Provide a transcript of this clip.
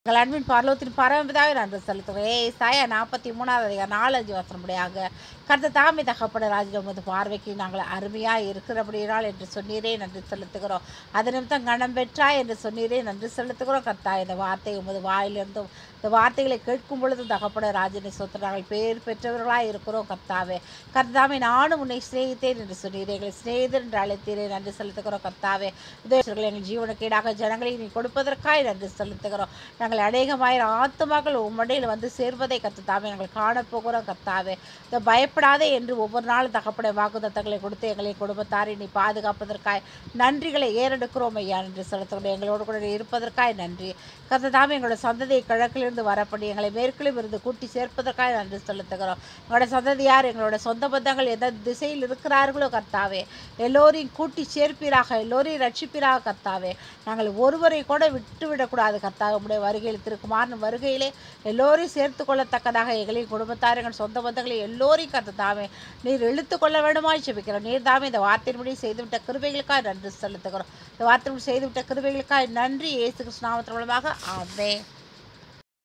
எங்கள் அன்பின் பார்லோத்தின் பரமபிதாவை நன்றி செலுத்துகிறேன் ஏசாயா நாற்பத்தி மூணாவது அதிகாரம் நாலஞ்சு வசனமுடையாக கருத்து தாமி தகப்பட ராஜ்யம் உமது பார்வைக்கு நாங்கள் அருமையாக இருக்கிறபடியால் என்று சொன்னீரே நன்றி செலுத்துகிறோம் அது நிமித்தம் கணம் பெற்றாய் என்று சொன்னீரே நன்றி செலுத்துகிறோம் கர்த்தா இந்த வார்த்தை உமது வாயிலிருந்தும் இந்த வார்த்தைகளை கேட்கும் பொழுது தகப்பட ராஜனை சொத்து நாங்கள் பேர் பெற்றவர்களாக இருக்கிறோம் கர்த்தாவே கர்த்தாவே நானும் உன்னை சிநேகித்தேன் என்று சொன்னீரே எங்களை சிநேகிதர் என்று அழைத்தீரே நன்றி செலுத்துகிறோம் கர்த்தாவே உதவிகள் எங்கள் ஜீவனுக்கீடாக ஜனங்களை நீ கொடுப்பதற்காய் நன்றி செலுத்துகிறோம் நாங்கள் அநேகமாயிரம் ஆத்துமாக்கள் உம்மடையில் வந்து சேர்வதை கர்த்தாவே நாங்கள் காணப்போகிறோம் கர்த்தாவே இந்த பயப்படாதே என்று ஒவ்வொரு நாளும் தகப்படைய வாக்குத்தத்தங்களை கொடுத்து எங்களை குடும்பத்தாரை நீ பாதுகாப்பதற்காய் நன்றிகளை ஏறெடுக்கிறோம் ஐயா நன்றி செலுத்துகிறோம் எங்களோடு கூட நீ இருப்பதற்காய் நன்றி கர்த்தாவே எங்களோட சந்ததியை கிழக்கிலிருந்து வரப்படி எங்களை மேற்கிலும் இருந்து கூட்டி சேர்ப்பதற்காக நன்றி செலுத்துகிறோம் எங்களோட சந்ததியார் எங்களோட சொந்த பந்தங்கள் எந்த திசையில் இருக்கிறார்களோ கர்த்தாவே எல்லோரையும் கூட்டி சேர்ப்பீராக எல்லோரையும் ரட்சிப்பீராக கர்த்தாவே நாங்கள் ஒருவரை கூட விட்டு விடக்கூடாது கர்த்தாவே உடைய வருகையில் திருக்குமாரன் வருகையிலே எல்லோரையும் சேர்த்து கொள்ளத்தக்கதாக எங்களின் குடும்பத்தார் எங்கள் சொந்த பந்தங்களை எல்லோரையும் கர்த்தாவே நீர் இழுத்து கொள்ள வேண்டுமாய் ஜெபிக்கிறோம் நீர் தாமே இந்த வார்த்தையின்படி செய்துவிட்ட கிருபைகளுக்காக நன்றி செலுத்துகிறோம் இந்த வார்த்தையின்படி செய்துவிட்ட கிருபைகளுக்காக நன்றி இயேசு கிருஷ்ணாமத்தின் மூலமாக ஆமென்